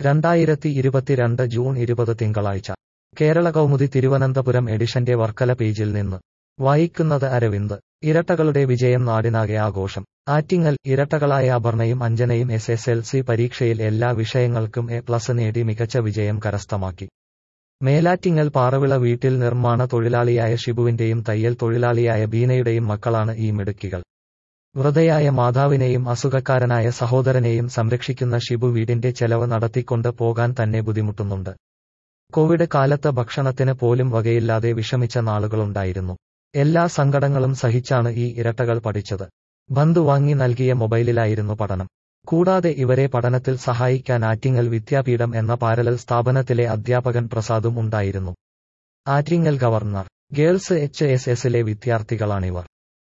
രണ്ടായിരത്തി ഇരുപത്തിരണ്ട് ജൂൺ ഇരുപത് തിങ്കളാഴ്ച കേരള കൗമുദി തിരുവനന്തപുരം എഡിഷന്റെ വർക്കല പേജിൽ നിന്ന് വായിക്കുന്നത് അരവിന്ദ് ഇരട്ടകളുടെ വിജയം നാടിനാകെ ആഘോഷം ആറ്റിങ്ങൽ ഇരട്ടകളായ അപർണയും അഞ്ജനയും എസ് എസ് എൽ സി പരീക്ഷയിൽ എല്ലാ വിഷയങ്ങൾക്കും എ പ്ലസ് നേടി മികച്ച വിജയം കരസ്ഥമാക്കി മേലാറ്റിങ്ങൽ പാറവിള വീട്ടിൽ നിർമ്മാണ തൊഴിലാളിയായ ഷിബുവിന്റെയും തയ്യൽ തൊഴിലാളിയായ ബീനയുടെയും മക്കളാണ് ഈ മിടുക്കികൾ വൃതയായ മാതാവിനെയും അസുഖക്കാരനായ സഹോദരനെയും സംരക്ഷിക്കുന്ന ഷിബു വീടിന്റെ ചെലവ് നടത്തിക്കൊണ്ട് പോകാൻ തന്നെ ബുദ്ധിമുട്ടുന്നുണ്ട് കോവിഡ് കാലത്ത് ഭക്ഷണത്തിന് പോലും വകയില്ലാതെ വിഷമിച്ച നാളുകളുണ്ടായിരുന്നു എല്ലാ സങ്കടങ്ങളും സഹിച്ചാണ് ഈ ഇരട്ടകൾ പഠിച്ചത് ബന്ധു വാങ്ങി നൽകിയ മൊബൈലിലായിരുന്നു പഠനം കൂടാതെ ഇവരെ പഠനത്തിൽ സഹായിക്കാൻ ആറ്റിങ്ങൽ വിദ്യാപീഠം എന്ന പാരലൽ സ്ഥാപനത്തിലെ അധ്യാപകൻ പ്രസാദും ഉണ്ടായിരുന്നു Attingal government girls H S എസിലെ വിദ്യാർത്ഥികളാണിവർ